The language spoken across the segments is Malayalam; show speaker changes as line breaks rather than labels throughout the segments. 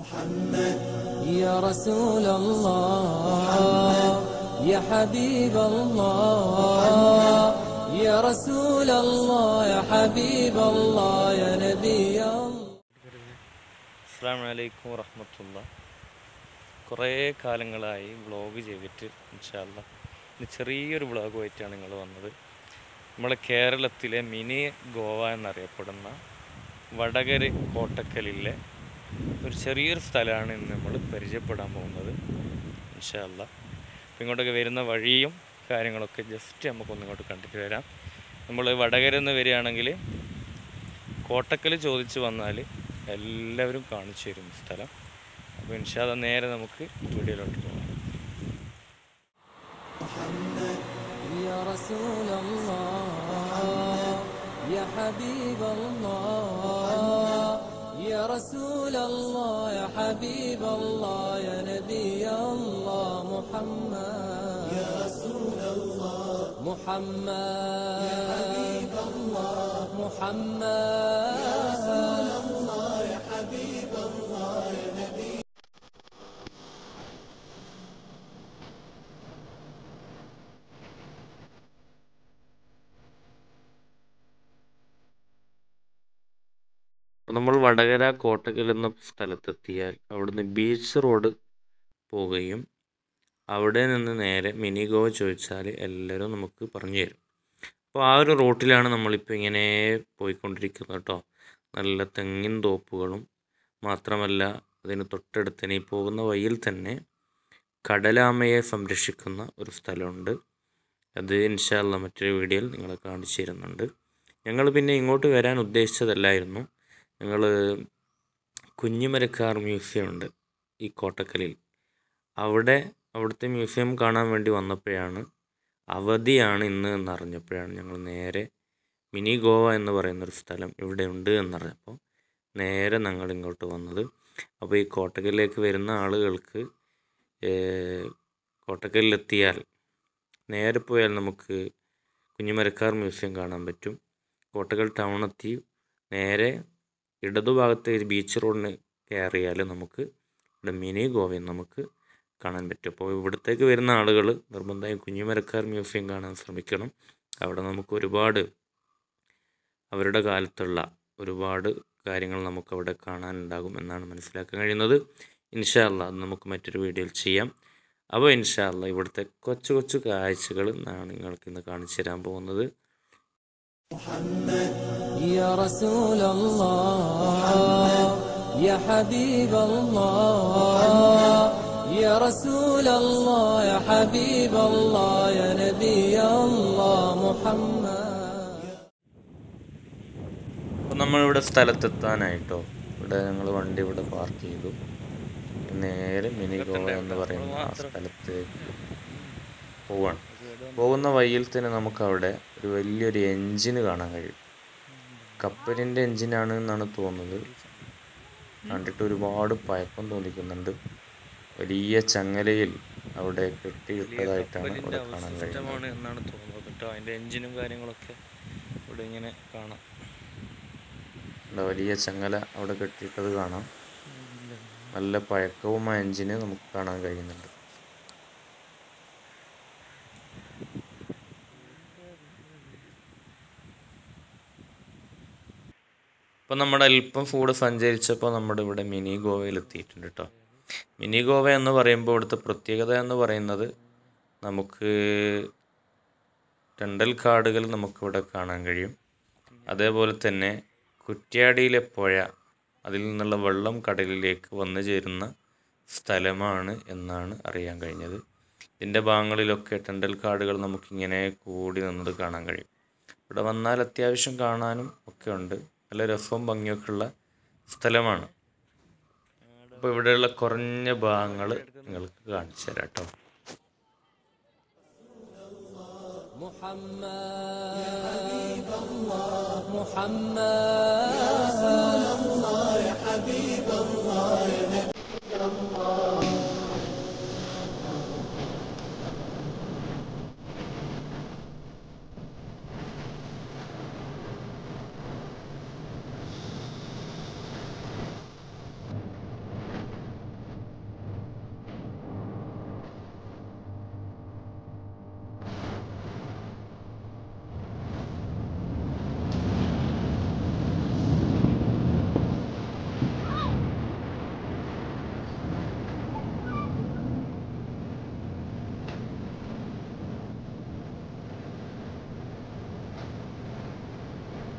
يا رسول الله يا حبيب الله يا رسول الله يا حبيب الله يا نبي الله
അസ്സാം വലൈക്കും വറഹമത്തുള്ള കുറേ കാലങ്ങളായി വ്ളോഗ് ചെയ്തിട്ട് ഇൻഷാല്ല ഇന്ന് ചെറിയൊരു വ്ളോഗുമായിട്ടാണ് നിങ്ങൾ വന്നത് നമ്മളെ കേരളത്തിലെ മിനി ഗോവ എന്നറിയപ്പെടുന്ന വടകര കോട്ടക്കലിലെ ഒരു ചെറിയൊരു സ്ഥലമാണ് ഇന്ന് നമ്മൾ പരിചയപ്പെടാൻ പോകുന്നത് ഇൻഷാല്ല അപ്പം ഇങ്ങോട്ടൊക്കെ വരുന്ന വഴിയും കാര്യങ്ങളൊക്കെ ജസ്റ്റ് നമുക്കൊന്ന് ഇങ്ങോട്ട് കണ്ടിട്ട് വരാം നമ്മൾ വടകര നിന്ന് വരികയാണെങ്കിൽ കോട്ടക്കൽ ചോദിച്ച് വന്നാൽ എല്ലാവരും കാണിച്ചു തരും ഈ സ്ഥലം അപ്പോൾ ഇൻഷാല്ല നേരെ നമുക്ക് വീഡിയോയിലോട്ട് പോകാം
يا رسول الله يا حبيب الله يا رسول الله يا حبيب الله يا نبي الله محمد يا رسول الله محمد يا حبيب الله محمد يا رسول الله يا حبيب الله يا نبي
അപ്പോൾ നമ്മൾ വടകര കോട്ടക്കൽ എന്ന സ്ഥലത്തെത്തിയാൽ അവിടുന്ന് ബീച്ച് റോഡ് പോവുകയും അവിടെ നിന്ന് നേരെ മിനി ഗോവ ചോദിച്ചാൽ എല്ലാവരും നമുക്ക് പറഞ്ഞു തരും അപ്പോൾ ആ ഒരു റൂട്ടിലാണ് നമ്മളിപ്പോൾ ഇങ്ങനെ പോയിക്കൊണ്ടിരിക്കുന്നത് കേട്ടോ നല്ല തെങ്ങിൻ തോപ്പുകളും മാത്രമല്ല അതിന് തൊട്ടടുത്ത് തന്നെ ഈ പോകുന്ന വഴിയിൽ തന്നെ കടലാമയെ സംരക്ഷിക്കുന്ന ഒരു സ്ഥലമുണ്ട് അത് ഇൻഷാല്ല മറ്റൊരു വീഡിയോയിൽ നിങ്ങളെ കാണിച്ചു തരുന്നുണ്ട് ഞങ്ങൾ പിന്നെ ഇങ്ങോട്ട് വരാൻ ഉദ്ദേശിച്ചതല്ലായിരുന്നു ഞങ്ങൾ കുഞ്ഞിമരക്കാർ മ്യൂസിയം ഉണ്ട് ഈ കോട്ടക്കലിൽ അവിടെ അവിടുത്തെ മ്യൂസിയം കാണാൻ വേണ്ടി വന്നപ്പോഴാണ് അവധിയാണ് ഇന്ന് എന്നറിഞ്ഞപ്പോഴാണ് ഞങ്ങൾ നേരെ മിനി ഗോവ എന്ന് പറയുന്നൊരു സ്ഥലം ഇവിടെ ഉണ്ട് എന്നറിഞ്ഞപ്പോൾ നേരെ ഞങ്ങൾ ഇങ്ങോട്ട് വന്നത് അപ്പോൾ ഈ കോട്ടക്കലിലേക്ക് വരുന്ന ആളുകൾക്ക് ഏഹ്, കോട്ടക്കലിലെത്തിയാൽ നേരെ പോയാൽ നമുക്ക് കുഞ്ഞിമരക്കാർ മ്യൂസിയം കാണാൻ പറ്റും കോട്ടക്കൽ ടൗൺ എത്തി നേരെ ഇടതുഭാഗത്തെ ഒരു ബീച്ച് റോഡിന് കയറിയാൽ നമുക്ക് ഇവിടെ മിനി ഗോവയും നമുക്ക് കാണാൻ പറ്റും അപ്പോൾ ഇവിടത്തേക്ക് വരുന്ന ആളുകൾ നിർബന്ധമായും കുഞ്ഞിമരക്കാർ മ്യൂസിയം കാണാൻ ശ്രമിക്കണം അവിടെ നമുക്ക് ഒരുപാട് അവരുടെ കാലത്തുള്ള ഒരുപാട് കാര്യങ്ങൾ നമുക്കവിടെ കാണാനുണ്ടാകും എന്നാണ് മനസ്സിലാക്കാൻ കഴിയുന്നത് ഇൻഷാ അല്ലാ അത് നമുക്ക് മറ്റൊരു വീഡിയോയിൽ ചെയ്യാം അപ്പോൾ ഇൻഷാ അല്ലാ ഇവിടുത്തെ കൊച്ചു കൊച്ചു കാഴ്ചകൾ ഞാൻ നിങ്ങൾക്ക് ഇന്ന് കാണിച്ചു തരാൻ പോകുന്നത്
يا رسول الله يا حبيب الله يا رسول الله يا حبيب الله يا نبي الله محمد
അപ്പോൾ നമ്മളിവിടെ സ്ഥലത്തെത്താനായിട്ടോ ഇവിടെ ഞങ്ങൾ വണ്ടി ഇവിടെ പാർക്ക് ചെയ്തു നേരെ മിനി ഗോവ എന്ന് പറയുന്ന ആ സ്ഥലത്തേക്ക് പോവാണ് പോകുന്ന വഴിയിൽ തന്നെ നമുക്കവിടെ ഒരു വലിയൊരു എൻജിന് കാണാൻ കഴിയും കപ്പലിൻ്റെ എൻജിനാണ് എന്നാണ് തോന്നുന്നത് കണ്ടിട്ട് ഒരുപാട് പഴക്കം തോന്നിക്കുന്നുണ്ട് വലിയ ചങ്ങലയിൽ അവിടെ കെട്ടിയിട്ടതായിട്ടാണ് ഇവിടെ കാണാൻ കഴിയുന്നത് എന്നാണ് തോന്നുന്നത് കേട്ടോ അതിൻ്റെ എൻജിനും കാര്യങ്ങളൊക്കെ ഇവിടെ ഇങ്ങനെ കാണാം ഇവിടെ വലിയ ചങ്ങല അവിടെ കെട്ടിയിട്ടത് കാണാം നല്ല പഴക്കവും ആ എൻജിന് നമുക്ക് കാണാൻ കഴിയുന്നുണ്ട് ഇപ്പം നമ്മുടെ അല്പം ഫുഡ് സഞ്ചരിച്ചപ്പോൾ നമ്മുടെ ഇവിടെ മിനി ഗോവയിൽ എത്തിയിട്ടുണ്ട് കേട്ടോ മിനി ഗോവ എന്ന് പറയുമ്പോൾ ഇവിടുത്തെ പ്രത്യേകത എന്ന് പറയുന്നത് നമുക്ക് ടെണ്ടൽ കാടുകൾ നമുക്കിവിടെ കാണാൻ കഴിയും അതേപോലെ തന്നെ കുറ്റ്യാടിയിലെ പുഴ അതിൽ നിന്നുള്ള വെള്ളം കടലിലേക്ക് വന്നു ചേരുന്ന സ്ഥലമാണ് എന്നാണ് അറിയാൻ കഴിഞ്ഞത് ഇതിൻ്റെ ഭാഗങ്ങളിലൊക്കെ ടെണ്ടൽ കാടുകൾ നമുക്കിങ്ങനെ കൂടി നിന്നത് കാണാൻ കഴിയും ഇവിടെ വന്നാൽ അത്യാവശ്യം കാണാനും ഒക്കെ ഉണ്ട് നല്ല രസവും ഭംഗിയൊക്കെ ഉള്ള സ്ഥലമാണ് അപ്പോൾ ഇവിടെയുള്ള കുറഞ്ഞ ഭാഗങ്ങൾ നിങ്ങൾക്ക് കാണിച്ചു തരാം കേട്ടോ
محمد يا حبيب الله محمد يا رسول الله يا حبيب الله يا نبي الله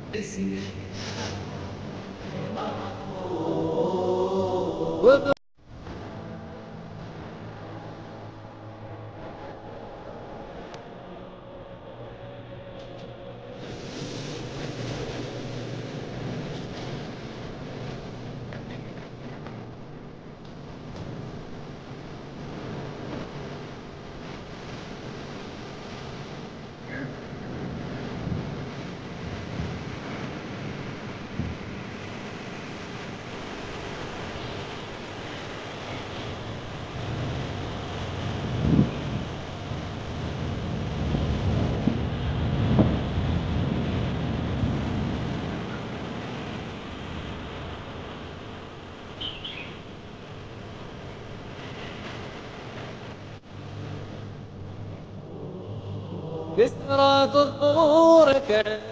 كسرة ظهورك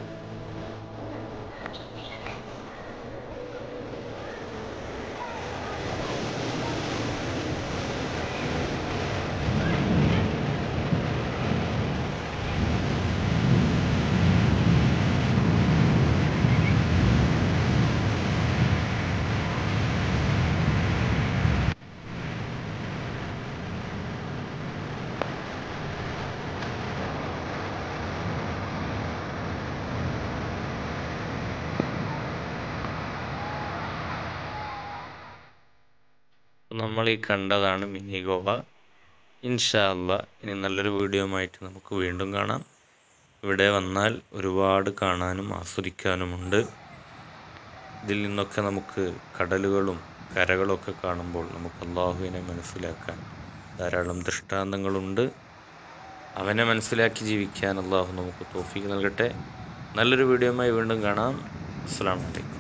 നമ്മൾ ഈ കണ്ടതാണ് മിനി ഗോവ ഇൻഷാ അല്ലാ ഇനി നല്ലൊരു വീഡിയോ ആയിട്ട് നമുക്ക് വീണ്ടും കാണാം ഇവിടെ വന്നാൽ ഒരുപാട് കാണാനും ആസ്വദിക്കാനുമുണ്ട് ഇതിൽ നിന്നൊക്കെ നമുക്ക് കടലുകളും കരകളും ഒക്കെ കാണുമ്പോൾ നമുക്ക് അള്ളാഹുവിനെ മനസ്സിലാക്കാൻ ധാരാളം ദൃഷ്ടാന്തങ്ങളുണ്ട് അവനെ മനസ്സിലാക്കി ജീവിക്കാൻ അള്ളാഹു നമുക്ക് തോഫീക്ക് നൽകട്ടെ നല്ലൊരു വീഡിയോയുമായി വീണ്ടും കാണാം അസ്സാം വലൈക്കും